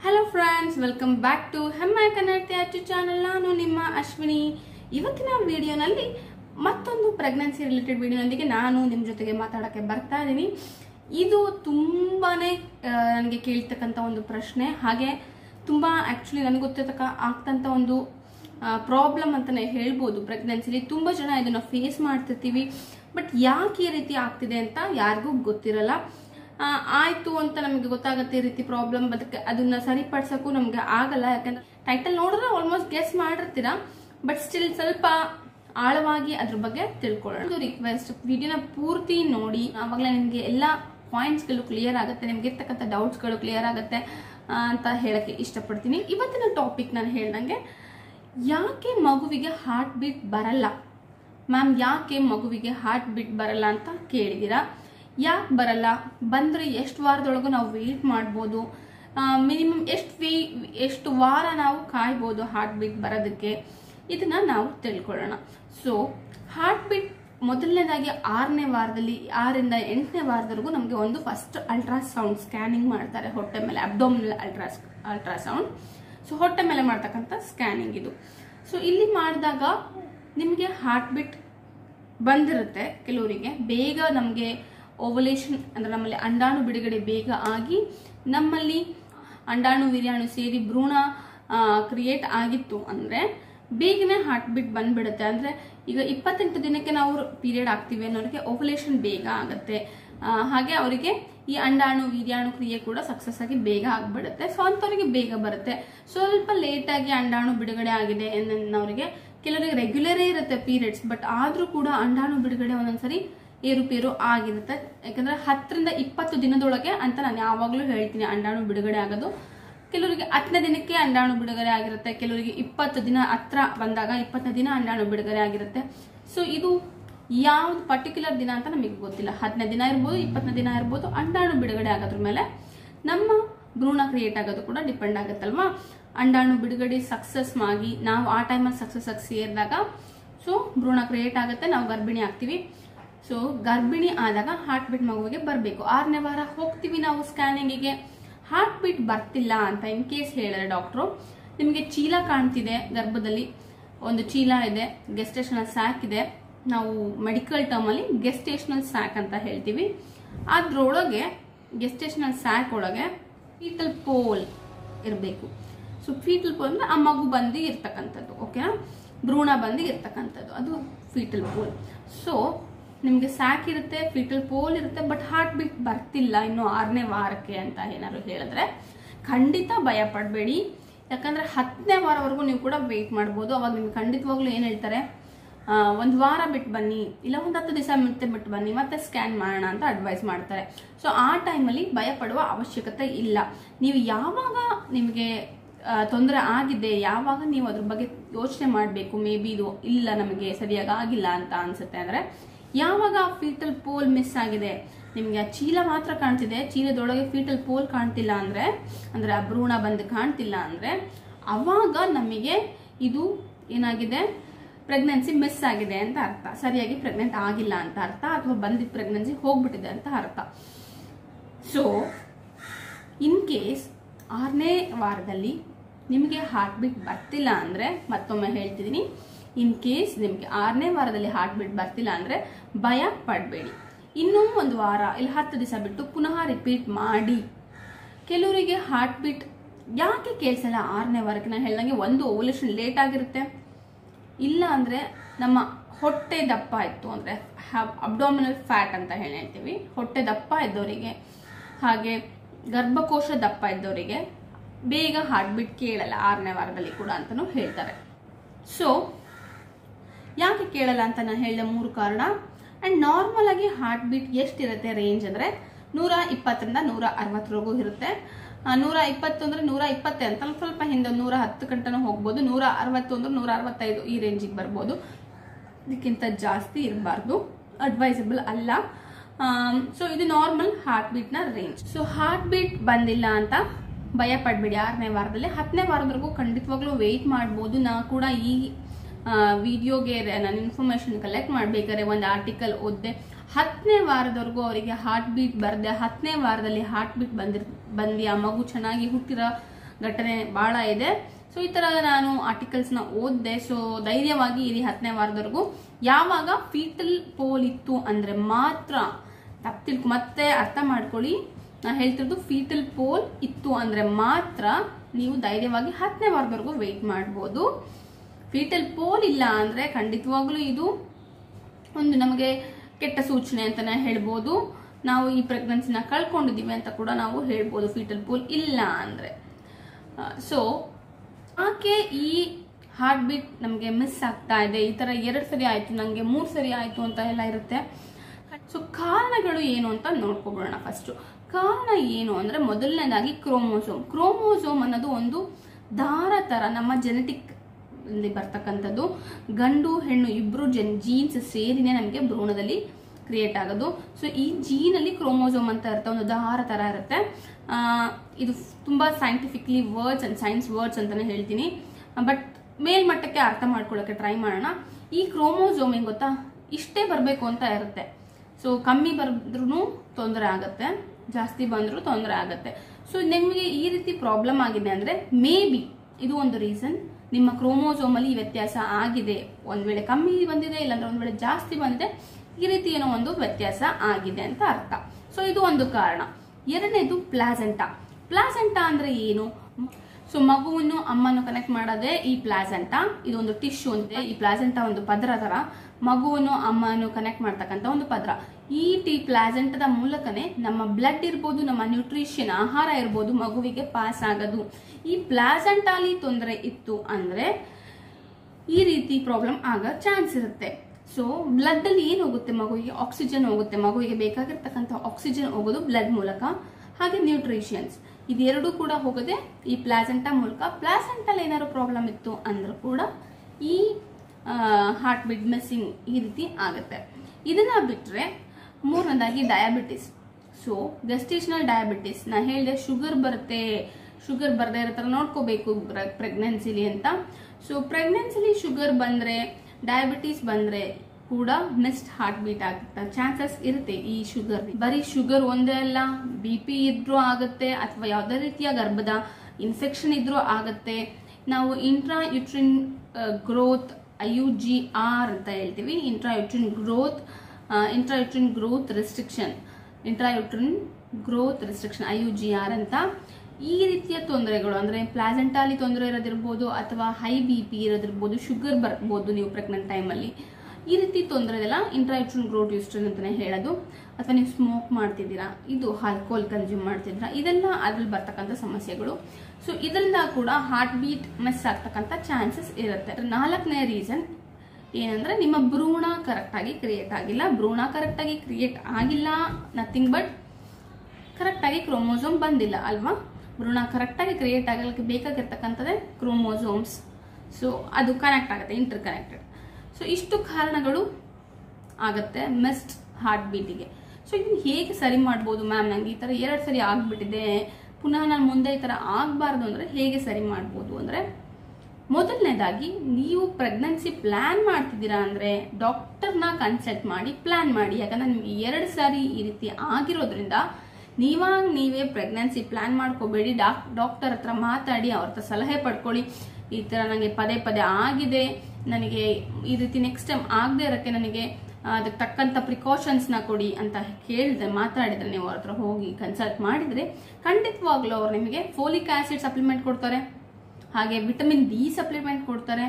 hello friends welcome back to Hemme Kannada ಅಚ್ಚು channel ನಾನು ನಿಮ್ಮ ಅಶ್ವಿನಿ ಇವತ್ತಿನ ವಿಡಿಯೋನಲ್ಲಿ ಮತ್ತೊಂದು ಪ್ರೆಗ್ನೆನ್ಸಿ ರಿಲೇಟೆಡ್ ವಿಡಿಯೋನೊಂದಿಗೆ ನಾನು ನಿಮ್ಮ ಜೊತೆಗೆ ಮಾತಾಡೋಕ್ಕೆ ಬರ್ತಾ ಇದ್ದೀನಿ ಇದು ತುಂಬಾನೇ ನನಗೆ ಕೇಳ್ತಕ್ಕಂಥ ಒಂದು ಪ್ರಶ್ನೆ ಹಾಗೆ ತುಂಬ ಆ್ಯಕ್ಚುಲಿ ನನಗೆ ಗೊತ್ತಿರ್ತಕ್ಕ ಆಗ್ತಂಥ ಒಂದು ಪ್ರಾಬ್ಲಮ್ ಅಂತಲೇ ಹೇಳ್ಬೋದು ಪ್ರೆಗ್ನೆನ್ಸಿಲಿ ತುಂಬ ಜನ ಇದನ್ನು ಫೇಸ್ ಮಾಡ್ತಿರ್ತೀವಿ ಬಟ್ ಯಾಕೆ ಈ ರೀತಿ ಆಗ್ತಿದೆ ಅಂತ ಯಾರಿಗೂ ಗೊತ್ತಿರಲ್ಲ ಆ, ಆಯ್ತು ಅಂತ ನಮಗೆ ಗೊತ್ತಾಗತ್ತೆ ಈ ರೀತಿ ಪ್ರಾಬ್ಲಮ್ ಅದಕ್ಕೆ ಅದನ್ನ ಸರಿಪಡಿಸೋಕ್ಕೂ ನಮಗೆ ಆಗಲ್ಲ ಯಾಕಂದ್ರೆ ಟೈಟಲ್ ನೋಡಿದ್ರೆ ಆಲ್ಮೋಸ್ಟ್ ಗೆಸ್ ಮಾಡಿರ್ತೀರಾ ಬಟ್ ಸ್ಟಿಲ್ ಸ್ವಲ್ಪ ಆಳವಾಗಿ ಅದ್ರ ಬಗ್ಗೆ ತಿಳ್ಕೊಳ್ಳೋಣ ರಿಕ್ವೆಸ್ಟ್ ವಿಡಿಯೋನ ಪೂರ್ತಿ ನೋಡಿ ಆವಾಗಲೇ ನಿಮಗೆ ಎಲ್ಲ ಪಾಯಿಂಟ್ಸ್ಗಳು ಕ್ಲಿಯರ್ ಆಗುತ್ತೆ ನಿಮ್ಗೆ ಇರ್ತಕ್ಕಂಥ ಡೌಟ್ಸ್ಗಳು ಕ್ಲಿಯರ್ ಆಗುತ್ತೆ ಆ, ಅಂತ ಹೇಳಕ್ಕೆ ಇಷ್ಟಪಡ್ತೀನಿ ಇವತ್ತಿನ ಟಾಪಿಕ್ ನಾನು ಹೇಳ್ದಂಗೆ ಯಾಕೆ ಮಗುವಿಗೆ ಹಾರ್ಟ್ ಬೀಟ್ ಬರಲ್ಲ ಮ್ಯಾಮ್ ಯಾಕೆ ಮಗುವಿಗೆ ಹಾರ್ಟ್ ಬೀಟ್ ಬರಲ್ಲ ಅಂತ ಕೇಳಿದ್ದೀರಾ ಯಾಕೆ ಬರಲ್ಲ ಬಂದರೆ ಎಷ್ಟು ವಾರದೊಳಗೂ ನಾವು ವೆಯ್ಟ್ ಮಾಡ್ಬೋದು ಮಿನಿಮಮ್ ಎಷ್ಟು ವೀ ಎಷ್ಟು ವಾರ ನಾವು ಕಾಯ್ಬೋದು ಹಾರ್ಟ್ ಬೀಟ್ ಬರೋದಕ್ಕೆ ಇದನ್ನ ನಾವು ತಿಳ್ಕೊಳ್ಳೋಣ ಸೊ ಹಾರ್ಟ್ ಬೀಟ್ ಮೊದಲನೇದಾಗಿ ಆರನೇ ವಾರದಲ್ಲಿ ಆರರಿಂದ ಎಂಟನೇ ವಾರದವರೆಗೂ ನಮಗೆ ಒಂದು ಫಸ್ಟ್ ಅಲ್ಟ್ರಾಸೌಂಡ್ ಸ್ಕ್ಯಾನಿಂಗ್ ಮಾಡ್ತಾರೆ ಹೊಟ್ಟೆ ಮೇಲೆ ಅಬ್ಡೋಮಿನಲ್ ಅಲ್ಟ್ರಾಸ್ ಅಲ್ಟ್ರಾಸೌಂಡ್ ಸೊ ಹೊಟ್ಟೆ ಮೇಲೆ ಮಾಡ್ತಕ್ಕಂಥ ಸ್ಕ್ಯಾನಿಂಗ್ ಇದು ಸೊ ಇಲ್ಲಿ ಮಾಡಿದಾಗ ನಿಮಗೆ ಹಾರ್ಟ್ ಬೀಟ್ ಬಂದಿರುತ್ತೆ ಕೆಲವರಿಗೆ ಬೇಗ ನಮಗೆ ಓವಲೇಷನ್ ಅಂದ್ರೆ ನಮ್ಮಲ್ಲಿ ಅಂಡಾಣು ಬಿಡುಗಡೆ ಬೇಗ ಆಗಿ ನಮ್ಮಲ್ಲಿ ಅಂಡಾಣು ವಿರ್ಯಾಣು ಸೇರಿ ಭ್ರೂಣ ಕ್ರಿಯೇಟ್ ಆಗಿತ್ತು ಅಂದ್ರೆ ಬೇಗನೆ ಹಾರ್ಟ್ ಬೀಟ್ ಬಂದ್ಬಿಡುತ್ತೆ ಅಂದ್ರೆ ಈಗ ಇಪ್ಪತ್ತೆಂಟು ದಿನಕ್ಕೆ ನಾವು ಪೀರಿಯಡ್ ಆಗ್ತೀವಿ ಅನ್ನೋರಿಗೆ ಓವಲೇಷನ್ ಬೇಗ ಆಗುತ್ತೆ ಆ, ಹಾಗೆ ಅವರಿಗೆ ಈ ಅಂಡಾಣು ವೀರ್ಯಾಣು ಕ್ರಿಯೆ ಕೂಡ ಸಕ್ಸಸ್ ಆಗಿ ಬೇಗ ಆಗ್ಬಿಡುತ್ತೆ ಸೊ ಅಂಥವ್ರಿಗೆ ಬೇಗ ಬರುತ್ತೆ ಸ್ವಲ್ಪ ಲೇಟ್ ಆಗಿ ಅಂಡಾಣು ಬಿಡುಗಡೆ ಆಗಿದೆ ಅನ್ನೋರಿಗೆ ಕೆಲವರಿಗೆ ರೆಗ್ಯುಲರೇ ಇರುತ್ತೆ ಪೀರಿಯಡ್ಸ್ ಬಟ್ ಆದ್ರೂ ಕೂಡ ಅಂಡಾಣು ಬಿಡುಗಡೆ ಒಂದೊಂದ್ಸರಿ ಏರುಪೇರು ಆಗಿರುತ್ತೆ ಯಾಕಂದ್ರೆ ಹತ್ತರಿಂದ ಇಪ್ಪತ್ತು ದಿನದೊಳಗೆ ಅಂತ ನಾನು ಯಾವಾಗಲೂ ಹೇಳ್ತೀನಿ ಅಂಡಾಣು ಬಿಡುಗಡೆ ಆಗೋದು ಕೆಲವರಿಗೆ ಹತ್ತನೇ ದಿನಕ್ಕೆ ಅಂಡಾಣು ಬಿಡುಗಡೆ ಆಗಿರುತ್ತೆ ಕೆಲವರಿಗೆ ಇಪ್ಪತ್ತು ದಿನ ಹತ್ರ ಬಂದಾಗ ಇಪ್ಪತ್ತನೇ ದಿನ ಅಂಡಾಣು ಬಿಡುಗಡೆ ಆಗಿರುತ್ತೆ ಸೊ ಇದು ಯಾವ್ದು ಪರ್ಟಿಕ್ಯುಲರ್ ದಿನ ಅಂತ ನಮಗೆ ಗೊತ್ತಿಲ್ಲ ಹತ್ತನೇ ದಿನ ಇರ್ಬೋದು ಇಪ್ಪತ್ತನೇ ದಿನ ಇರ್ಬೋದು ಅಂಡಾಣು ಬಿಡುಗಡೆ ಆಗೋದ್ರ ಮೇಲೆ ನಮ್ಮ ಭ್ರೂಣ ಕ್ರಿಯೇಟ್ ಆಗೋದು ಕೂಡ ಡಿಪೆಂಡ್ ಆಗುತ್ತಲ್ವಾ ಅಂಡಾಣು ಬಿಡುಗಡೆ ಸಕ್ಸಸ್ ಆಗಿ ನಾವು ಆ ಟೈಮಲ್ಲಿ ಸಕ್ಸಸ್ ಆಗಿ ಸೇರಿದಾಗ ಸೊ ಭ್ರೂಣ ಕ್ರಿಯೇಟ್ ಆಗುತ್ತೆ ನಾವು ಗರ್ಭಿಣಿ ಆಗ್ತೀವಿ ಸೊ ಗರ್ಭಿಣಿ ಆದಾಗ ಹಾರ್ಟ್ ಬೀಟ್ ಮಗುವಿಗೆ ಬರಬೇಕು ಆರನೇ ವಾರ ಹೋಗ್ತೀವಿ ನಾವು ಸ್ಕ್ಯಾನಿಂಗಿಗೆ ಹಾರ್ಟ್ ಬೀಟ್ ಬರ್ತಿಲ್ಲ ಅಂತ ಇನ್ ಕೇಸ್ ಹೇಳಿದ್ರೆ ಡಾಕ್ಟ್ರು ನಿಮಗೆ ಚೀಲ ಕಾಣ್ತಿದೆ ಗರ್ಭದಲ್ಲಿ ಒಂದು ಚೀಲ ಇದೆ ಗೆಸ್ಟೇಷನಲ್ ಸ್ಯಾಕ್ ಇದೆ ನಾವು ಮೆಡಿಕಲ್ ಟರ್ಮಲ್ಲಿ ಗೆಸ್ಟೇಷನಲ್ ಸ್ಯಾಕ್ ಅಂತ ಹೇಳ್ತೀವಿ ಅದ್ರೊಳಗೆ ಗೆಸ್ಟೇಷನಲ್ ಸ್ಯಾಕ್ ಒಳಗೆ ಫೀಟಲ್ ಪೋಲ್ ಇರಬೇಕು ಸೊ ಫೀಟಲ್ ಪೋಲ್ ಅಂದ್ರೆ ಆ ಮಗು ಬಂದು ಇರ್ತಕ್ಕಂಥದ್ದು ಓಕೆನಾ ಭ್ರೂಣ ಬಂದು ಇರ್ತಕ್ಕಂಥದ್ದು ಅದು ಫೀಟಲ್ ಪೋಲ್ ಸೊ ನಿಮಗೆ ಸ್ಯಾಕ್ ಇರುತ್ತೆ ಫೀಟಲ್ ಪೋಲ್ ಇರುತ್ತೆ ಬಟ್ ಹಾರ್ಟ್ ಬೀಟ್ ಬರ್ತಿಲ್ಲ ಇನ್ನು ಆರನೇ ವಾರಕ್ಕೆ ಅಂತ ಏನಾದ್ರು ಹೇಳಿದ್ರೆ ಖಂಡಿತ ಭಯ ಪಡಬೇಡಿ ಯಾಕಂದ್ರೆ ಹತ್ತನೇ ವಾರವರೆಗೂ ನೀವು ಕೂಡ ವೆಯ್ಟ್ ಮಾಡ್ಬೋದು ಅವಾಗ ನಿಮ್ಗೆ ಖಂಡಿತವಾಗ್ಲೂ ಏನು ಹೇಳ್ತಾರೆ ಒಂದು ವಾರ ಬಿಟ್ಟು ಬನ್ನಿ ಇಲ್ಲ ಒಂದು ಹತ್ತು ದಿವಸ ಮತ್ತೆ ಬಿಟ್ಟು ಬನ್ನಿ ಮತ್ತೆ ಸ್ಕ್ಯಾನ್ ಮಾಡೋಣ ಅಂತ ಅಡ್ವೈಸ್ ಮಾಡ್ತಾರೆ ಸೊ ಆ ಟೈಮಲ್ಲಿ ಭಯ ಪಡುವ ಅವಶ್ಯಕತೆ ಇಲ್ಲ ನೀವು ಯಾವಾಗ ನಿಮಗೆ ತೊಂದರೆ ಆಗಿದೆ ಯಾವಾಗ ನೀವು ಅದ್ರ ಬಗ್ಗೆ ಯೋಚನೆ ಮಾಡಬೇಕು ಮೇ ಬಿ ಇದು ಇಲ್ಲ ನಮಗೆ ಸರಿಯಾಗಿ ಆಗಿಲ್ಲ ಅಂತ ಅನ್ಸುತ್ತೆ ಅಂದ್ರೆ ಯಾವಾಗ ಫೀಟಲ್ ಪೋಲ್ ಮಿಸ್ ಆಗಿದೆ ನಿಮಗೆ ಆ ಚೀಲ ಮಾತ್ರ ಕಾಣ್ತಿದೆ ಚೀಲದೊಳಗೆ ಫೀಟಲ್ ಪೋಲ್ ಕಾಣ್ತಿಲ್ಲ ಅಂದ್ರೆ ಅಂದ್ರೆ ಆ ಭ್ರೂಣ ಬಂದು ಕಾಣ್ತಿಲ್ಲ ಅಂದ್ರೆ ಅವಾಗ ನಮಗೆ ಇದು ಏನಾಗಿದೆ ಪ್ರೆಗ್ನೆನ್ಸಿ ಮಿಸ್ ಆಗಿದೆ ಅಂತ ಅರ್ಥ ಸರಿಯಾಗಿ ಪ್ರೆಗ್ನೆಂಟ್ ಆಗಿಲ್ಲ ಅಂತ ಅರ್ಥ ಅಥವಾ ಬಂದಿದ್ದ ಪ್ರೆಗ್ನೆನ್ಸಿ ಹೋಗ್ಬಿಟ್ಟಿದೆ ಅಂತ ಅರ್ಥ ಸೊ ಇನ್ ಕೇಸ್ ಆರನೇ ವಾರದಲ್ಲಿ ನಿಮಗೆ ಹಾರ್ಟ್ ಬೀಟ್ ಬರ್ತಿಲ್ಲ ಅಂದರೆ ಮತ್ತೊಮ್ಮೆ ಹೇಳ್ತಿದ್ದೀನಿ ಇನ್ ಕೇಸ್ ನಿಮಗೆ ಆರನೇ ವಾರದಲ್ಲಿ ಹಾರ್ಟ್ ಬೀಟ್ ಬರ್ತಿಲ್ಲ ಅಂದರೆ ಭಯ ಪಡಬೇಡಿ ಇನ್ನೂ ಒಂದು ವಾರ ಇಲ್ಲ ಹತ್ತು ದಿವಸ ಬಿಟ್ಟು ಪುನಃ ರಿಪೀಟ್ ಮಾಡಿ ಕೆಲವರಿಗೆ ಹಾರ್ಟ್ ಬೀಟ್ ಯಾಕೆ ಕೇಳಿಸಲ್ಲ ಆರನೇ ವಾರಕ್ಕೆ ನಾನು ಹೇಳ್ದಂಗೆ ಒಂದು ಓವಲ್ಯೂಷನ್ ಲೇಟ್ ಆಗಿರುತ್ತೆ ಇಲ್ಲ ಅಂದರೆ ನಮ್ಮ ಹೊಟ್ಟೆ ದಪ್ಪ ಇತ್ತು ಅಂದರೆ ಅಬ್ಡೋಮಿನಲ್ ಫ್ಯಾಟ್ ಅಂತ ಹೇಳಿ ಹೇಳ್ತೀವಿ ಹೊಟ್ಟೆ ದಪ್ಪ ಇದ್ದವರಿಗೆ ಹಾಗೆ ಗರ್ಭಕೋಶ ದಪ್ಪ ಇದ್ದವರಿಗೆ ಬೇಗ ಹಾರ್ಟ್ ಬೀಟ್ ಕೇಳಲ್ಲ ಆರನೇ ವಾರದಲ್ಲಿ ಕೂಡ ಅಂತಲೂ ಹೇಳ್ತಾರೆ ಸೊ ಯಾಕೆ ಕೇಳಲ್ಲ ಅಂತ ನಾನು ಹೇಳಿದ ಮೂರು ಕಾರಣ ಆ್ಯಂಡ್ ನಾರ್ಮಲ್ ಆಗಿ ಹಾರ್ಟ್ ಬೀಟ್ ಎಷ್ಟಿರುತ್ತೆ ರೇಂಜ್ ಅಂದರೆ ನೂರ ಇಪ್ಪತ್ತರಿಂದ ನೂರ ಅರವತ್ತರೆಗೂ ಇರುತ್ತೆ ಆ, ನೂರ ಇಪ್ಪತ್ತು ಅಂದ್ರೆ ನೂರ ಇಪ್ಪತ್ತೆ ಅಂತ ಸ್ವಲ್ಪ ಹಿಂದೆ ಒಂದು ನೂರ ಹತ್ತು ಗಂಟೆನೂ ಹೋಗ್ಬೋದು ನೂರ ಅರವತ್ತು ಅಂದ್ರೆ ನೂರ ಅರವತ್ತೈದು ಈ ರೇಂಜಿಗೆ ಬರ್ಬೋದು ಇದಕ್ಕಿಂತ ಜಾಸ್ತಿ ಇರಬಾರ್ದು ಅಡ್ವೈಸಬಲ್ ಅಲ್ಲ ಸೊ ಇದು ನಾರ್ಮಲ್ ಹಾರ್ಟ್ ಬೀಟ್ನ ರೇಂಜ್ ಸೊ ಹಾರ್ಟ್ ಬೀಟ್ ಬಂದಿಲ್ಲ ಅಂತ ಭಯ ಪಡ್ಬೇಡಿ ಆರನೇ ವಾರದಲ್ಲಿ ಹತ್ತನೇ ವಾರದವರೆಗೂ ಖಂಡಿತವಾಗ್ಲೂ ವೆಯ್ಟ್ ಮಾಡ್ಬೋದು ನಾ ಕೂಡ ಈ ವಿಡಿಯೋಗೆ ನಾನು ಇನ್ಫಾರ್ಮೇಶನ್ ಕಲೆಕ್ಟ್ ಮಾಡ್ಬೇಕಾದ್ರೆ ಒಂದು ಆರ್ಟಿಕಲ್ ಓದಿದೆ ಹತ್ತನೇ ವಾರದವರೆಗೂ ಅವರಿಗೆ ಹಾರ್ಟ್ ಬೀಟ್ ಬರದೆ ಹತ್ತನೇ ವಾರದಲ್ಲಿ ಹಾರ್ಟ್ ಬೀಟ್ ಬಂದಿರ್ ಬಂದು ಆ ಮಗು ಚೆನ್ನಾಗಿ ಹುಟ್ಟಿರೋ ಘಟನೆ ಬಹಳ ಇದೆ ಸೊ ಈ ತರ ನಾನು ಆರ್ಟಿಕಲ್ಸ್ನ ಓದಿದೆ ಸೊ ಧೈರ್ಯವಾಗಿ ಇರಿ ಹತ್ತನೇ ವಾರದವರೆಗೂ ಯಾವಾಗ ಫೀಟಲ್ ಪೋಲ್ ಇತ್ತು ಅಂದ್ರೆ ಮಾತ್ರ ತಪ್ಪು ತಿಳ್ಕೊ ಮತ್ತೆ ಅರ್ಥ ಮಾಡ್ಕೊಳ್ಳಿ ನಾನು ಹೇಳ್ತಿರೋದು ಫೀಟಲ್ ಪೋಲ್ ಇತ್ತು ಅಂದ್ರೆ ಮಾತ್ರ ನೀವು ಧೈರ್ಯವಾಗಿ ಹತ್ತನೇ ವಾರದವರೆಗೂ ವೆಯ್ಟ್ ಮಾಡ್ಬೋದು ಫೀಟಲ್ ಪೋಲ್ ಇಲ್ಲ ಅಂದ್ರೆ ಖಂಡಿತವಾಗ್ಲೂ ಇದು ಒಂದು ನಮಗೆ ಕೆಟ್ಟ ಸೂಚನೆ ಅಂತಾನೆ ಹೇಳ್ಬೋದು ನಾವು ಈ ಪ್ರೆಗ್ನೆನ್ಸಿನ ಕಳ್ಕೊಂಡಿದೀವಿ ಅಂತ ಕೂಡ ನಾವು ಹೇಳ್ಬೋದು ಫೀಟಲ್ ಪೋಲ್ ಇಲ್ಲ ಅಂದ್ರೆ ಸೊ ಯಾಕೆ ಈ ಹಾರ್ಟ್ ಬೀಟ್ ನಮಗೆ ಮಿಸ್ ಆಗ್ತಾ ಇದೆ ಈ ತರ ಎರಡು ಸರಿ ಆಯ್ತು ನನಗೆ ಮೂರು ಸರಿ ಆಯ್ತು ಅಂತ ಎಲ್ಲ ಇರುತ್ತೆ ಸೊ ಕಾರಣಗಳು ಏನು ಅಂತ ನೋಡ್ಕೊಬಿಡೋಣ ಫಸ್ಟ್ ಕಾರಣ ಏನು ಅಂದ್ರೆ ಮೊದಲನೇದಾಗಿ ಕ್ರೋಮೋಸೋಮ್ ಕ್ರೋಮೋಸೋಮ್ ಅನ್ನೋದು ಒಂದು ದಾರ ತರ ನಮ್ಮ ಜೆನೆಟಿಕ್ ಬರ್ತಕ್ಕಂಥದ್ದು ಗಂಡು ಹೆಣ್ಣು ಇಬ್ರು ಜನ್ ಜೀನ್ಸ್ ಸೇರಿನೇ ನಮಗೆ ಭ್ರೂಣದಲ್ಲಿ ಕ್ರಿಯೇಟ್ ಆಗೋದು ಸೊ ಈ ಜೀನಲ್ಲಿ ಕ್ರೋಮೋಸೋಮ್ ಅಂತ ಇರುತ್ತೆ ಒಂದು ದಾರ ತರ ಇರುತ್ತೆ ಆ, ಇದು ತುಂಬಾ scientifically words and science words ಅಂತಾನೆ ಹೇಳ್ತೀನಿ ಬಟ್ ಮೇಲ್ಮಟ್ಟಕ್ಕೆ ಅರ್ಥ ಮಾಡ್ಕೊಳ್ಳೋಕೆ ಟ್ರೈ ಮಾಡೋಣ ಈ ಕ್ರೋಮೋಸೋಮ್ ಹೆಂಗ್ ಗೊತ್ತಾ ಇಷ್ಟೇ ಬರಬೇಕು ಅಂತ ಇರುತ್ತೆ ಸೊ ಕಮ್ಮಿ ಬಂದ್ರೂ ತೊಂದರೆ ಆಗತ್ತೆ ಜಾಸ್ತಿ ಬಂದರೂ ತೊಂದರೆ ಆಗತ್ತೆ ಸೊ ನಿಮಗೆ ಈ ರೀತಿ ಪ್ರಾಬ್ಲಮ್ ಆಗಿದೆ ಅಂದ್ರೆ ಮೇ ಬಿ ಇದು ಒಂದು ರೀಸನ್ ನಿಮ್ಮ ಕ್ರೋಮೋಸೋಮ್ ಅಲ್ಲಿ ಈ ವ್ಯತ್ಯಾಸ ಆಗಿದೆ ಒಂದ್ ವೇಳೆ ಕಮ್ಮಿ ಬಂದಿದೆ ಇಲ್ಲಾಂದ್ರೆ ಒಂದ್ ವೇಳೆ ಜಾಸ್ತಿ ಬಂದಿದೆ ಈ ರೀತಿ ಏನೋ ಒಂದು ವ್ಯತ್ಯಾಸ ಆಗಿದೆ ಅಂತ ಅರ್ಥ ಸೊ ಇದು ಒಂದು ಕಾರಣ ಎರಡನೇದು ಪ್ಲಾಸೆಂಟಾ ಪ್ಲಾಸೆಂಟಾ ಅಂದ್ರೆ ಏನು ಸೊ ಮಗುವನ್ನು ಅಮ್ಮನ್ನು ಕನೆಕ್ಟ್ ಮಾಡೋದೇ ಈ ಪ್ಲಾಸೆಂಟಾ ಇದು ಒಂದು ಟಿಶ್ಯೂ ಅಂತೆ ಈ ಪ್ಲಾಸೆಂಟಾ ಒಂದು ಪದರ ತರ ಮಗುವನ್ನು ಅಮ್ಮನ್ನು ಕನೆಕ್ಟ್ ಮಾಡ್ತಕ್ಕಂಥ ಒಂದು ಪದರ ಈ ಟಿ ಪ್ಲಾಸೆಂಟದ ಮೂಲಕನೇ ನಮ್ಮ ಬ್ಲಡ್ ಇರ್ಬೋದು ನಮ್ಮ ನ್ಯೂಟ್ರಿಷನ್ ಆಹಾರ ಇರ್ಬೋದು ಮಗುವಿಗೆ ಪಾಸ್ ಆಗೋದು ಈ ಪ್ಲಾಸೆಂಟಾಲಿ ತೊಂದರೆ ಇತ್ತು ಅಂದ್ರೆ ಈ ರೀತಿ ಪ್ರಾಬ್ಲಮ್ ಆಗ ಚಾನ್ಸ್ ಇರುತ್ತೆ ಸೊ ಬ್ಲಡ್ ಅಲ್ಲಿ ಏನು ಹೋಗುತ್ತೆ ಮಗುವಿಗೆ ಆಕ್ಸಿಜನ್ ಹೋಗುತ್ತೆ ಮಗುವಿಗೆ ಬೇಕಾಗಿರ್ತಕ್ಕಂಥ ಆಕ್ಸಿಜನ್ ಹೋಗೋದು ಬ್ಲಡ್ ಮೂಲಕ ಹಾಗೆ ನ್ಯೂಟ್ರಿಷನ್ಸ್ ಇದೆರಡೂ ಕೂಡ ಹೋಗದೆ ಈ ಪ್ಲಾಸೆಂಟಾ ಮೂಲಕ ಪ್ಲಾಸೆಂಟಲ್ ಏನಾದ್ರು ಪ್ರಾಬ್ಲಮ್ ಇತ್ತು ಅಂದ್ರೂ ಕೂಡ ಈ ಹಾರ್ಟ್ ಬಿಟ್ ಮಿಸ್ಸಿಂಗ್ ಈ ರೀತಿ ಆಗುತ್ತೆ ಇದನ್ನ ಬಿಟ್ರೆ ಮೂರನೇದಾಗಿ ಡಯಾಬಿಟಿಸ್ ಸೊ ಗೆಸ್ಟೇಷನಲ್ ಡಯಾಬಿಟಿಸ್ ನಾ ಹೇಳಿದೆ ಶುಗರ್ ಬರುತ್ತೆ ಶುಗರ್ ಬರದೇ ಇರೋ ಥರ ನೋಡ್ಕೋಬೇಕು ಪ್ರೆಗ್ನೆನ್ಸಿಲಿ ಅಂತ ಸೊ ಪ್ರೆಗ್ನೆನ್ಸಿಲಿ ಶುಗರ್ ಬಂದ್ರೆ ಡಯಾಬಿಟಿಸ್ ಬಂದ್ರೆ ಕೂಡ ಮಿಸ್ಡ್ ಹಾರ್ಟ್ ಬೀಟ್ ಆಗುತ್ತೆ ಚಾನ್ಸಸ್ ಇರುತ್ತೆ ಈ ಶುಗರ್ ಬರೀ ಶುಗರ್ ಒಂದೇ ಅಲ್ಲ ಬಿ ಪಿ ಇದ್ರೂ ಆಗುತ್ತೆ ಅಥವಾ ಯಾವುದೇ ರೀತಿಯ ಗರ್ಭದ ಇನ್ಫೆಕ್ಷನ್ ಇದ್ರೂ ಆಗುತ್ತೆ ನಾವು intrauterine growth I U G R ಅಂತ ಹೇಳ್ತೀವಿ intrauterine growth intrauterine growth restriction intrauterine growth restriction I U G R ಅಂತ ಈ ರೀತಿಯ ತೊಂದರೆಗಳು ಅಂದ್ರೆ ಪ್ಲಾಸೆಂಟಾಲಿ ತೊಂದರೆ ಇರೋದಿರ್ಬೋದು ಅಥವಾ ಹೈ ಬಿ ಪಿ ಇರೋದಿರ್ಬೋದು ಶುಗರ್ ಬರ್ಬೋದು ನೀವು ಪ್ರೆಗ್ನೆಂಟ್ ಟೈಮಲ್ಲಿ ಈ ರೀತಿ ತೊಂದರೆ ಇದೆಲ್ಲ ಇಂಟ್ರಾಯುಟ್ರಿನ್ ಗ್ರೋತ್ ಯೂಸ್ಟ್ರಿನ್ ಅಂತಾನೆ ಹೇಳೋದು ಅಥವಾ ನೀವು ಸ್ಮೋಕ್ ಮಾಡ್ತಿದ್ದೀರಾ ಇದು ಆಲ್ಕೋಹಾಲ್ ಕನ್ಸ್ಯೂಮ್ ಮಾಡ್ತಿದ್ದೀರಾ ಇದೆಲ್ಲ ಅದ್ರಲ್ಲಿ ಬರ್ತಕ್ಕಂಥ ಸಮಸ್ಯೆಗಳು ಸೊ ಇದರಿಂದ ಕೂಡ ಹಾರ್ಟ್ ಬೀಟ್ ಮಿಸ್ ಆಗ್ತಕ್ಕಂಥ ಚಾನ್ಸಸ್ ಇರುತ್ತೆ ನಾಲ್ಕನೇ ರೀಸನ್ ಏನಂದ್ರೆ ನಿಮ್ಮ ಭ್ರೂಣ ಕರೆಕ್ಟ್ ಆಗಿ ಕ್ರಿಯೇಟ್ ಆಗಿಲ್ಲ ಭ್ರೂಣ ಕರೆಕ್ಟ್ ಆಗಿ ಕ್ರಿಯೇಟ್ ಆಗಿಲ್ಲ ನಥಿಂಗ್ ಬಟ್ ಕರೆಕ್ಟ್ ಆಗಿ ಕ್ರೋಮೋಸೋಮ್ ಬಂದಿಲ್ಲ ಅಲ್ವಾ ಭ್ರೂಣ ಕರೆಕ್ಟ್ ಆಗಿ ಕ್ರಿಯೇಟ್ ಆಗಲಿಕ್ಕೆ ಬೇಕಾಗಿರ್ತಕ್ಕಂಥದ್ದೇ ಕ್ರೋಮೋಸೋಮ್ಸ್ ಸೊ ಅದು ಕನೆಕ್ಟ್ ಆಗುತ್ತೆ ಇಂಟರ್ ಕನೆಕ್ಟೆಡ್ ಸೊ ಇಷ್ಟು ಕಾರಣಗಳು ಆಗತ್ತೆ ಮಿಸ್ಡ್ ಹಾರ್ಟ್ ಬೀಟಿಗೆ ಸೊ ಇದನ್ನ ಹೇಗೆ ಸರಿ ಮಾಡ್ಬೋದು ಮ್ಯಾಮ್ ನಂಗೆ ಈ ಥರ ಎರಡು ಸರಿ ಆಗ್ಬಿಟ್ಟಿದೆ ಪುನಃ ನಾನು ಮುಂದೆ ಈ ಥರ ಆಗಬಾರ್ದು ಅಂದರೆ ಹೇಗೆ ಸರಿ ಮಾಡ್ಬೋದು ಅಂದರೆ ಮೊದಲನೇದಾಗಿ ನೀವು ಪ್ರೆಗ್ನೆನ್ಸಿ ಪ್ಲಾನ್ ಮಾಡ್ತಿದ್ದೀರಾ ಅಂದ್ರೆ ಡಾಕ್ಟರ್ನ ಕನ್ಸಲ್ಟ್ ಮಾಡಿ ಪ್ಲಾನ್ ಮಾಡಿ ಯಾಕಂದ್ರೆ ನಿಮ್ಗೆ ಎರಡು ಸಾರಿ ಈ ರೀತಿ ಆಗಿರೋದ್ರಿಂದ ನೀವಾಗ ನೀವೇ ಪ್ರೆಗ್ನೆನ್ಸಿ ಪ್ಲಾನ್ ಮಾಡ್ಕೋಬೇಡಿ ಡಾಕ್ ಡಾಕ್ಟರ್ ಹತ್ರ ಮಾತಾಡಿ ಅವ್ರ ಹತ್ರ ಸಲಹೆ ಪಡ್ಕೊಳ್ಳಿ ಈ ತರ ನನಗೆ ಪದೇ ಪದೇ ಆಗಿದೆ ನನಗೆ ಈ ರೀತಿ ನೆಕ್ಸ್ಟ್ ಟೈಮ್ ಆಗದೆ ಇರೋಕ್ಕೆ ನನಗೆ ಆ, ಅದಕ್ಕೆ ತಕ್ಕಂಥ ಪ್ರಿಕಾಷನ್ಸ್ನ ಕೊಡಿ ಅಂತ ಕೇಳಿದ್ರೆ ಮಾತಾಡಿದ್ರೆ ನೀವು ಅವ್ರ ಹತ್ರ ಹೋಗಿ ಕನ್ಸಲ್ಟ್ ಮಾಡಿದ್ರೆ ಖಂಡಿತವಾಗ್ಲೂ ಅವ್ರು ನಿಮಗೆ ಫೋಲಿಕ್ ಆಸಿಡ್ ಸಪ್ಲಿಮೆಂಟ್ ಕೊಡ್ತಾರೆ ಹಾಗೆ ವಿಟಮಿನ್ ಡಿ ಸಪ್ಲಿಮೆಂಟ್ ಕೊಡ್ತಾರೆ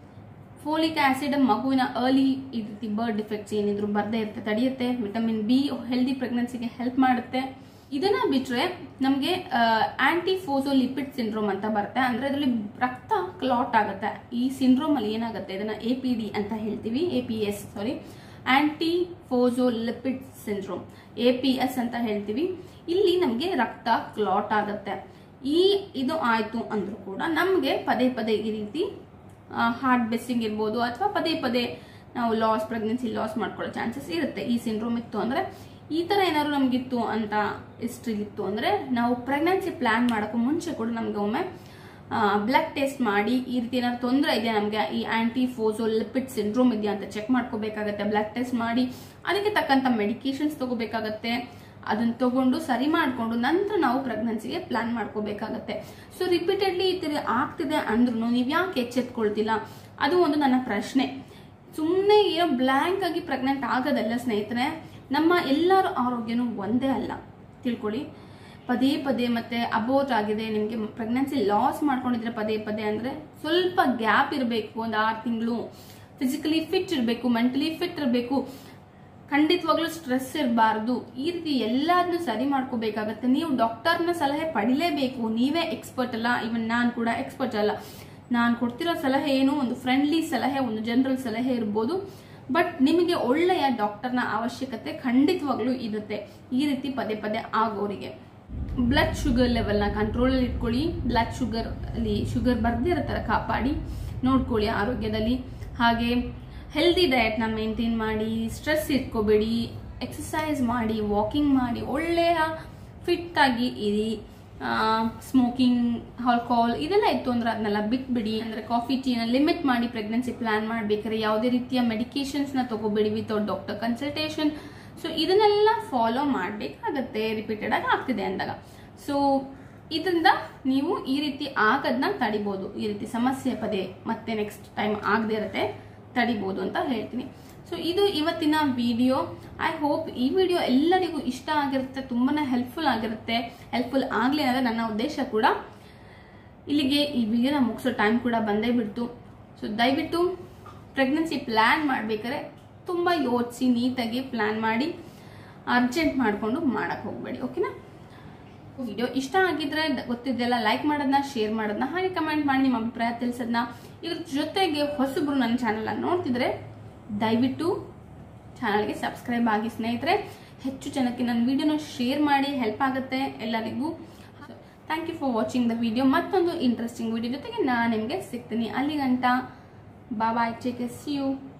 ಫೋಲಿಕ್ ಆಸಿಡ್ ಮಗುವಿನ ಅರ್ಲಿ ಈ ರೀತಿ ಬರ್ಡ್ ಡಿಫೆಕ್ಟ್ಸ್ ಏನಿದ್ರು ಬರ್ದೇ ಇರುತ್ತೆ ತಡೆಯುತ್ತೆ ವಿಟಮಿನ್ ಬಿ ಹೆಲ್ದಿ ಪ್ರೆಗ್ನೆನ್ಸಿಗೆ ಹೆಲ್ಪ್ ಮಾಡುತ್ತೆ ಇದನ್ನ ಬಿಟ್ರೆ ನಮಗೆ ಆಂಟಿ ಫೋಸೋಲಿಪಿಡ್ ಸಿಂಡ್ರೋಮ್ ಅಂತ ಬರುತ್ತೆ ಅಂದ್ರೆ ಅದರಲ್ಲಿ ರಕ್ತ ಕ್ಲಾಟ್ ಆಗುತ್ತೆ ಈ ಸಿಂಡ್ರೋಮ್ ಅಲ್ಲಿ ಏನಾಗುತ್ತೆ ಇದನ್ನ ಎ ಪಿ ಡಿ ಅಂತ ಹೇಳ್ತೀವಿ A P S sorry antiphospholipid syndrome A P S ಅಂತ ಹೇಳ್ತೀವಿ ಇಲ್ಲಿ ನಮಗೆ ರಕ್ತ ಕ್ಲಾಟ್ ಆಗುತ್ತೆ ಈ ಇದು ಆಯ್ತು ಅಂದ್ರೂ ಕೂಡ ನಮಗೆ ಪದೇ ಪದೇ ಈ ರೀತಿ ಹಾರ್ಟ್ ಬೆಸ್ಸಿಂಗ್ ಇರ್ಬೋದು ಅಥವಾ ಪದೇ ಪದೇ ನಾವು ಲಾಸ್ ಪ್ರೆಗ್ನೆನ್ಸಿ ಲಾಸ್ ಮಾಡ್ಕೊಳ್ಳೋ ಚಾನ್ಸಸ್ ಇರುತ್ತೆ ಈ ಸಿಂಡ್ರೋಮ್ ಇತ್ತು ಅಂದ್ರೆ ಈ ತರ ಏನಾದ್ರು ನಮ್ಗಿತ್ತು ಅಂತ ಹಿಸ್ಟ್ರಿ ಇತ್ತು ಅಂದ್ರೆ ನಾವು ಪ್ರೆಗ್ನೆನ್ಸಿ ಪ್ಲಾನ್ ಮಾಡೋಕ್ಕೂ ಮುಂಚೆ ಕೂಡ ನಮ್ಗೆ ಒಮ್ಮೆ ಬ್ಲಡ್ ಟೆಸ್ಟ್ ಮಾಡಿ ಈ ರೀತಿ ಏನಾದ್ರು ತೊಂದರೆ ಇದೆಯಾ ನಮಗೆ ಈ ಆಂಟಿ ಫೋಸೋಲಿಪಿಡ್ ಸಿಂಡ್ರೋಮ್ ಇದೆಯಾ ಅಂತ ಚೆಕ್ ಮಾಡ್ಕೋಬೇಕಾಗತ್ತೆ ಬ್ಲಡ್ ಟೆಸ್ಟ್ ಮಾಡಿ ಅದಕ್ಕೆ ತಕ್ಕಂತ ಮೆಡಿಕೇಶನ್ಸ್ ತಗೋಬೇಕಾಗತ್ತೆ ಅದನ್ನ ತಗೊಂಡು ಸರಿ ಮಾಡಿಕೊಂಡು ನಂತರ ನಾವು ಪ್ರೆಗ್ನೆನ್ಸಿಗೆ ಪ್ಲಾನ್ ಮಾಡ್ಕೋಬೇಕಾಗತ್ತೆ ಸೊ ರಿಪೀಟೆಡ್ಲಿ ಈ ತರ ಆಗ್ತಿದೆ ಅಂದ್ರೂ ನೀವು ಯಾಕೆ ಎಚ್ಚೆತ್ಕೊಳ್ತಿಲ್ಲ ಅದು ಒಂದು ನನ್ನ ಪ್ರಶ್ನೆ ಸುಮ್ಮನೆ ಏನೋ ಬ್ಲ್ಯಾಂಕ್ ಆಗಿ ಪ್ರೆಗ್ನೆಂಟ್ ಆಗೋದಲ್ಲ ಸ್ನೇಹಿತರೆ ನಮ್ಮ ಎಲ್ಲರ ಆರೋಗ್ಯನೂ ಒಂದೇ ಅಲ್ಲ ತಿಳ್ಕೊಳ್ಳಿ ಪದೇ ಪದೇ ಮತ್ತೆ ಅಬೋಟ್ ಆಗಿದೆ ನಿಮಗೆ ಪ್ರೆಗ್ನೆನ್ಸಿ ಲಾಸ್ ಮಾಡ್ಕೊಂಡಿದ್ರೆ ಪದೇ ಪದೇ ಅಂದ್ರೆ ಸ್ವಲ್ಪ ಗ್ಯಾಪ್ ಇರಬೇಕು ಒಂದು ಆರು ತಿಂಗಳು ಫಿಸಿಕಲಿ ಫಿಟ್ ಇರಬೇಕು ಮೆಂಟಲಿ ಫಿಟ್ ಇರಬೇಕು ಖಂಡಿತವಾಗ್ಲೂ ಸ್ಟ್ರೆಸ್ ಇರಬಾರ್ದು ಈ ರೀತಿ ಎಲ್ಲದನ್ನು ಸರಿ ಮಾಡ್ಕೋಬೇಕಾಗತ್ತೆ ನೀವು ಡಾಕ್ಟರ್ನ ಸಲಹೆ ಪಡಿಲೇಬೇಕು ನೀವೇ ಎಕ್ಸ್ಪರ್ಟ್ ಅಲ್ಲ ಇವನ್ ನಾನು ಕೂಡ ಎಕ್ಸ್ಪರ್ಟ್ ಅಲ್ಲ ನಾನು ಕೊಡ್ತಿರೋ ಸಲಹೆ ಏನು ಒಂದು ಫ್ರೆಂಡ್ಲಿ ಸಲಹೆ ಒಂದು ಜನರಲ್ ಸಲಹೆ ಇರ್ಬೋದು ಬಟ್ ನಿಮಗೆ ಒಳ್ಳೆಯ ಡಾಕ್ಟರ್ನ ಅವಶ್ಯಕತೆ ಖಂಡಿತವಾಗ್ಲೂ ಇರುತ್ತೆ ಈ ರೀತಿ ಪದೇ ಪದೇ ಆಗೋರಿಗೆ ಬ್ಲಡ್ ಶುಗರ್ ಲೆವೆಲ್ನ ಕಂಟ್ರೋಲಲ್ಲಿ ಇಟ್ಕೊಳ್ಳಿ ಬ್ಲಡ್ ಶುಗರ್ ಅಲ್ಲಿ ಶುಗರ್ ಬರ್ದೇ ಇರೋ ಥರ ಕಾಪಾಡಿ ನೋಡ್ಕೊಳ್ಳಿ ಆರೋಗ್ಯದಲ್ಲಿ ಹಾಗೆ ಹೆಲ್ದಿ ಡಯಟ್ನ ಮೇಂಟೈನ್ ಮಾಡಿ ಸ್ಟ್ರೆಸ್ ಇಟ್ಕೋಬೇಡಿ ಎಕ್ಸಸೈಸ್ ಮಾಡಿ ವಾಕಿಂಗ್ ಮಾಡಿ ಒಳ್ಳೆಯ ಫಿಟ್ ಆಗಿ ಇರಿ ಸ್ಮೋಕಿಂಗ್ ಆಲ್ಕೋಹಾಲ್ ಇದೆಲ್ಲ ಇತ್ತು ಅಂದ್ರೆ ಅದನ್ನೆಲ್ಲ ಬಿಟ್ಬಿಡಿ ಅಂದ್ರೆ ಕಾಫಿ ಟೀನ ಲಿಮಿಟ್ ಮಾಡಿ ಪ್ರೆಗ್ನೆನ್ಸಿ ಪ್ಲಾನ್ ಮಾಡ್ಬೇಕಾದ್ರೆ ಯಾವುದೇ ರೀತಿಯ ಮೆಡಿಕೇಶನ್ಸ್ನ ತಗೋಬೇಡಿ ವಿತೌಟ್ ಡಾಕ್ಟರ್ ಕನ್ಸಲ್ಟೇಷನ್ ಸೊ ಇದನ್ನೆಲ್ಲ ಫಾಲೋ ಮಾಡಬೇಕಾಗತ್ತೆ ರಿಪೀಟೆಡ್ ಆಗಿ ಆಗ್ತಿದೆ ಅಂದಾಗ ಸೊ ಇದರಿಂದ ನೀವು ಈ ರೀತಿ ಆಗೋದನ್ನ ತಡಿಬೋದು ಈ ರೀತಿ ಸಮಸ್ಯೆ ಪದೇ ಮತ್ತೆ ನೆಕ್ಸ್ಟ್ ಟೈಮ್ ಆಗದೆ ಇರುತ್ತೆ ತಡಿಬೋದು ಅಂತ ಹೇಳ್ತೀನಿ ಸೊ ಇದು ಇವತ್ತಿನ ವಿಡಿಯೋ ಐ ಹೋಪ್ ಈ ವಿಡಿಯೋ ಎಲ್ಲರಿಗೂ ಇಷ್ಟ ಆಗಿರುತ್ತೆ ತುಂಬಾನೇ ಹೆಲ್ಪ್ಫುಲ್ ಆಗಿರುತ್ತೆ ಹೆಲ್ಪ್ಫುಲ್ ಆಗಲಿ ಅನ್ನೋದು ನನ್ನ ಉದ್ದೇಶ ಕೂಡ ಇಲ್ಲಿಗೆ ಈ ವಿಡಿಯೋನ ಮುಗಿಸೋ ಟೈಮ್ ಕೂಡ ಬಂದೇ ಬಿಡ್ತು ಸೊ ದಯವಿಟ್ಟು ಪ್ರೆಗ್ನೆನ್ಸಿ ಪ್ಲ್ಯಾನ್ ಮಾಡ್ಬೇಕಾದ್ರೆ ತುಂಬ ಯೋಚಿಸಿ ನೀಟಾಗಿ ಪ್ಲ್ಯಾನ್ ಮಾಡಿ ಅರ್ಜೆಂಟ್ ಮಾಡಿಕೊಂಡು ಮಾಡಕ್ಕೆ ಹೋಗಬೇಡಿ ಓಕೆನಾ ವಿಡಿಯೋ ಇಷ್ಟ ಆಗಿದ್ರೆ ದ- ಗೊತ್ತಿದ್ದೆಲ್ಲ ಲೈಕ್ ಮಾಡೋದನ್ನ ಶೇರ್ ಮಾಡೋದನ್ನ ಹಾಗೆ ಕಮೆಂಟ್ ಮಾಡಿ ನಿಮ್ಮ ಅಭಿಪ್ರಾಯ ತಿಳಿಸೋದನ್ನ ಇದ್ರ ಜೊತೆಗೆ ಹೊಸಬ್ರು ನನ್ನ ಚಾನಲ್ನ ನೋಡ್ತಿದ್ರೆ ದಯವಿಟ್ಟು ಚಾನಲ್ಗೆ ಸಬ್ಸ್ಕ್ರೈಬ್ ಆಗಿ ಸ್ನೇಹಿತರೆ ಹೆಚ್ಚು ಜನಕ್ಕೆ ನನ್ನ ವಿಡಿಯೋನ ಶೇರ್ ಮಾಡಿ ಹೆಲ್ಪ್ ಆಗುತ್ತೆ ಎಲ್ಲರಿಗೂ thank you for watching the video ಮತ್ತೊಂದು ಇಂಟ್ರೆಸ್ಟಿಂಗ್ ವಿಡಿಯೋ ಜೊತೆಗೆ ನಾನು ನಿಮಗೆ ಸಿಗ್ತೀನಿ ಅಲ್ಲಿ ಗಂಟ ಬಾಯ್ ಟೇಕ್ ಸಿ ಯು